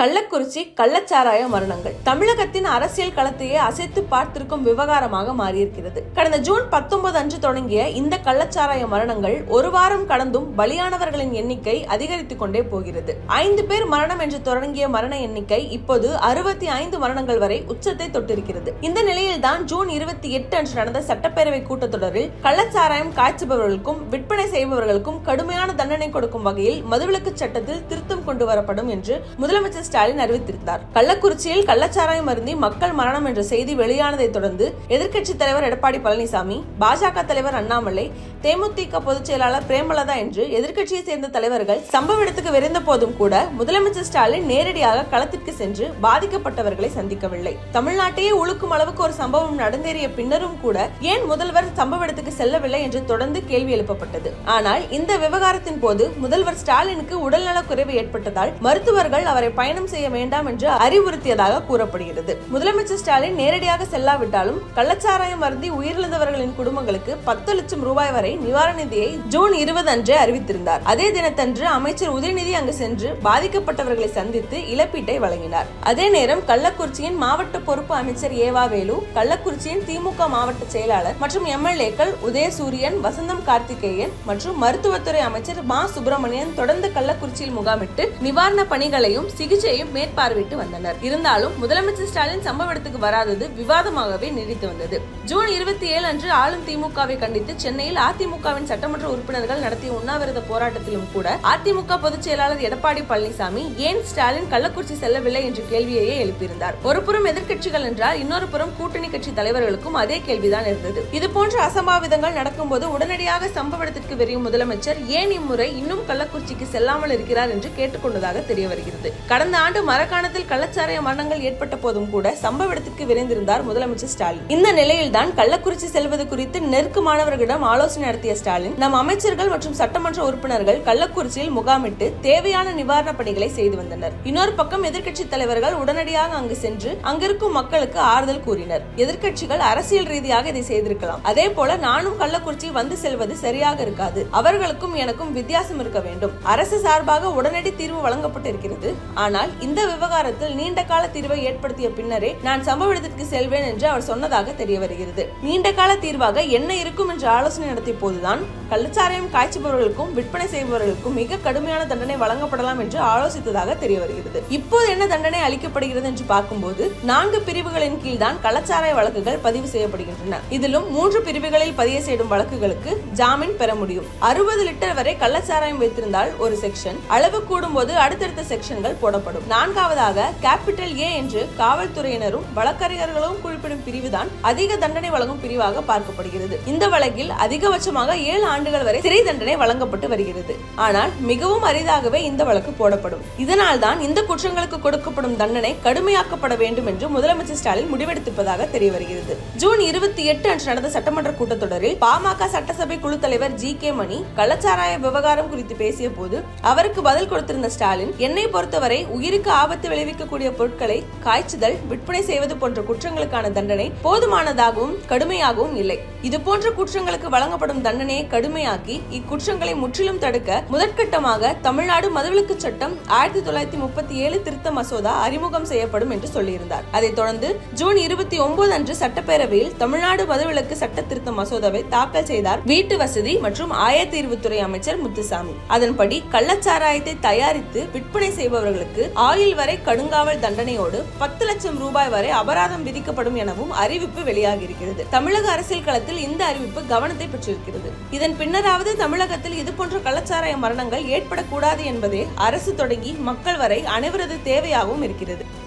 கள்ளக்குறிச்சி கள்ளச்சாராய மரணங்கள் தமிழகத்தின் அரசியல் களத்தையே அசைத்து பார்த்திருக்கும் விவகாரமாக மாறியிருக்கிறது கடந்த ஜூன் பத்தொன்பது அன்று தொடங்கிய இந்த கள்ளச்சாராய மரணங்கள் ஒரு வாரம் கடந்தும் பலியானவர்களின் எண்ணிக்கை அதிகரித்துக் கொண்டே போகிறது ஐந்து பேர் மரணம் என்று தொடங்கிய மரண எண்ணிக்கை இப்போது அறுபத்தி ஐந்து மரணங்கள் வரை உச்சத்தை தொட்டிருக்கிறது இந்த நிலையில்தான் ஜூன் இருபத்தி எட்டு அன்று நடந்த சட்டப்பேரவை கூட்டத்தொடரில் கள்ளச்சாராயம் காய்ச்சுபவர்களுக்கும் விற்பனை செய்பவர்களுக்கும் கடுமையான தண்டனை கொடுக்கும் வகையில் மதுவிலக்கு சட்டத்தில் திருத்தம் கொண்டு வரப்படும் என்று முதலமைச்சர் ஸ்டாலின் அறிவித்திருந்தார் கள்ளக்குறிச்சியில் கள்ளச்சாராயம் அருந்தி மக்கள் மரணம் என்ற செய்தி வெளியானதை தொடர்ந்து எதிர்க்கட்சித் தலைவர் எடப்பாடி பழனிசாமி பாஜக தலைவர் அண்ணாமலை தேமுதிக பொதுச் செயலாளர் பிரேமலதா என்று எதிர்க்கட்சியை சேர்ந்த தலைவர்கள் சம்பவ இடத்துக்கு விரைந்த போதும் கூட முதலமைச்சர் ஸ்டாலின் நேரடியாக களத்திற்கு சென்று பாதிக்கப்பட்டவர்களை சந்திக்கவில்லை தமிழ்நாட்டையே உழுக்கும் அளவுக்கு ஒரு சம்பவம் நடந்தேறிய பின்னரும் கூட ஏன் முதல்வர் சம்பவ இடத்துக்கு செல்லவில்லை என்று தொடர்ந்து கேள்வி எழுப்பப்பட்டது ஆனால் இந்த விவகாரத்தின் போது முதல்வர் ஸ்டாலினுக்கு உடல்நலக் குறைவு ஏற்பட்டதால் மருத்துவர்கள் அவரை பயணம் செய்ய வேண்டாம் என்று அறிவுறுத்தியதாக கூறப்படுகிறது முதலமைச்சர் ஸ்டாலின் நேரடியாக செல்லாவிட்டாலும் கள்ளச்சாராயம் அருந்தி உயிரிழந்தவர்களின் குடும்பங்களுக்கு பத்து லட்சம் ரூபாய் வரை நிவாரண நிதியை ஜூன் இருபது அன்றே அறிவித்திருந்தார் அதே தினத்தன்று அமைச்சர் உதயநிதி அங்கு சென்று பாதிக்கப்பட்டவர்களை சந்தித்து இழப்பீட்டை வழங்கினார் அதே நேரம் கள்ளக்குறிச்சியின் மாவட்ட பொறுப்பு அமைச்சர் ஏவா வேலு கள்ளக்குறிச்சியின் திமுக மாவட்ட செயலாளர் மற்றும் எம்எல்ஏக்கள் உதயசூரியன் வசந்தம் கார்த்திகேயன் மற்றும் மருத்துவத்துறை அமைச்சர் மா சுப்பிரமணியன் தொடர்ந்து கள்ளக்குறிச்சியில் முகாமிட்டு நிவாரண பணிகளையும் சிகிச்சையும் மேற்பார்வையிட்டு வந்தனர் இருந்தாலும் முதலமைச்சர் ஸ்டாலின் சம்பவ இடத்துக்கு வராதது விவாதமாகவே நீடித்து வந்தது ஜூன் இருபத்தி ஏழு அன்று ஆளும் திமுகவை கண்டித்து சென்னையில் அதிமுகவின் சட்டமன்ற உறுப்பினர்கள் நடத்திய உண்ணாவிரத போராட்டத்திலும் கூட அதிமுக பொதுச் செயலாளர் எடப்பாடி பழனிசாமி ஏன் ஸ்டாலின் கள்ளக்குறிச்சி செல்லவில்லை என்ற கேள்வியையே எழுப்பியிருந்தார் ஒருபுறம் எதிர்க்கட்சிகள் என்றால் இன்னொரு புறம் கூட்டணி கட்சி தலைவர்களுக்கும் அதே கேள்விதான் இருந்தது இது போன்ற அசம்பாவிதங்கள் நடக்கும்போது உடனடியாக சம்பவ இடத்திற்கு விரையும் முதலமைச்சர் ஏன் இம்முறை இன்னும் கள்ளக்குறிச்சிக்கு செல்லாமல் இருக்கிறார் என்று கேட்டுக்கொண்டதாக தெரிய வருகிறது கடந்த ஆண்டு மரக்காணத்தில் கள்ளச்சாராய மரணங்கள் ஏற்பட்ட போதும் கூட சம்பவ இடத்திற்கு விரைந்திருந்தார் முதலமைச்சர் ஸ்டாலின் இந்த நிலையில்தான் கள்ளக்குறிச்சி செல்வது குறித்து நெருக்கமானவர்களிடம் ஆலோசனை நடத்திய ஸ்டாலின் நம் அமைச்சர்கள் மற்றும் சட்டமன்ற உறுப்பினர்கள் கள்ளக்குறிச்சியில் முகாமிட்டு தேவையான நிவாரணப் பணிகளை செய்து வந்தனர் இன்னொரு பக்கம் எதிர்க்கட்சி தலைவர்கள் உடனடியாக அங்கு சென்று அங்கிருக்கும் மக்களுக்கு ஆறுதல் கூறினர் எதிர்க்கட்சிகள் அரசியல் ரீதியாக இதை செய்திருக்கலாம் அதே போல நானும் கள்ளக்குறிச்சி வந்து செல்வது சரியாக இருக்காது அவர்களுக்கும் எனக்கும் வித்தியாசம் இருக்க வேண்டும் அரசு சார்பாக உடனடி தீர்வு வழங்கப்பட்டிருக்கிறது ஆனால் இந்த விவகாரத்தில் நீண்ட கால தீர்வை ஏற்படுத்திய பின்னரே நான் சம்பவ இடத்திற்கு செல்வேன் என்று அவர் சொன்னதாக தெரிய வருகிறது நீண்ட கால தீர்வாக என்ன இருக்கும் என்று ஆலோசனை நடத்திய போதுதான் கள்ளச்சாராயம் காய்ச்சுபவர்களுக்கும் விற்பனை செய்பவர்களுக்கும் மிக கடுமையான தண்டனை வழங்கப்படலாம் என்று ஆலோசித்ததாக தெரிய வருகிறது இப்போது என்ன தண்டனை அளிக்கப்படுகிறது என்று பார்க்கும்போது நான்கு பிரிவுகளின் கீழ் தான் கள்ளச்சாராய வழக்குகள் பதிவு செய்யப்படுகின்றன இதிலும் மூன்று பிரிவுகளில் பதிவு செய்யும் வழக்குகளுக்கு ஜாமீன் பெற முடியும் அறுபது லிட்டர் வரை கள்ளச்சாராயம் வைத்திருந்தால் ஒரு செக்ஷன் அளவு கூடும்போது அடுத்தடுத்த செக்ஷன்கள் போடப்படும் நான்காவதாக கேபிட்டல் ஏ என்று காவல்துறையினரும் வழக்கறிஞர்களும் குறிப்பிடும் பிரிவுதான் அதிக தண்டனை வழங்கும் பிரிவாக பார்க்கப்படுகிறது இந்த வழக்கில் அதிகபட்சமாக ஏழு ஆண்டுகள் வரை சிறை தண்டனை வழங்கப்பட்டு வருகிறது ஆனால் மிகவும் அரிதாகவே இந்த வழக்கு போடப்படும் இதனால் தான் இந்த குற்றங்களுக்கு கொடுக்கப்படும் தண்டனை கடுமையாக்கப்பட வேண்டும் என்று முதலமைச்சர் ஸ்டாலின் முடிவெடுத்திருப்பதாக தெரிய வருகிறது ஜூன் இருபத்தி எட்டு அன்று நடந்த சட்டமன்ற கூட்டத்தொடரில் பாமக சட்டசபை குழு தலைவர் ஜி கே மணி கள்ளச்சாராய விவகாரம் குறித்து பேசிய போது அவருக்கு பதில் கொடுத்திருந்த ஸ்டாலின் என்னை பொறுத்தவரை உயிருக்கு ஆபத்து விளைவிக்கக்கூடிய பொருட்களை காய்ச்சுதல் விற்பனை செய்வது போன்ற குற்றங்களுக்கான தண்டனை போதுமானதாகவும் கடுமையாகவும் இல்லை இது போன்ற குற்றங்களுக்கு வழங்கப்படும் தண்டனையை கடுமையாக்கி இக்குற்றங்களை முற்றிலும் தடுக்க முதற்கட்டமாக தமிழ்நாடு மதுவிலக்கு சட்டம் ஆயிரத்தி தொள்ளாயிரத்தி முப்பத்தி ஏழு திருத்த மசோதா அறிமுகம் செய்யப்படும் என்று சொல்லியிருந்தார் அதைத் தொடர்ந்து ஜூன் இருபத்தி ஒன்பது அன்று சட்டப்பேரவையில் தமிழ்நாடு மதுவிலக்கு சட்ட திருத்த மசோதாவை தாக்கல் செய்தார் வீட்டு வசதி மற்றும் ஆயத்தீர்வுத்துறை அமைச்சர் முத்துசாமி அதன்படி கள்ளச்சாராயத்தை தயாரித்து விற்பனை செய்பவர்களுக்கு ஆயுள் வரை கடுங்காவல் தண்டனையோடு பத்து லட்சம் ரூபாய் வரை அபராதம் விதிக்கப்படும் எனவும் அறிவிப்பு வெளியாகியிருக்கிறது தமிழக அரசியல் களத்தில் இந்த அறிவிப்பு கவனத்தை பெற்றிருக்கிறது இதன் பின்னராவது தமிழகத்தில் இதுபோன்ற கள்ளச்சாராய மரணங்கள் ஏற்படக்கூடாது என்பதே அரசு தொடங்கி மக்கள் வரை அனைவரது தேவையாகவும் இருக்கிறது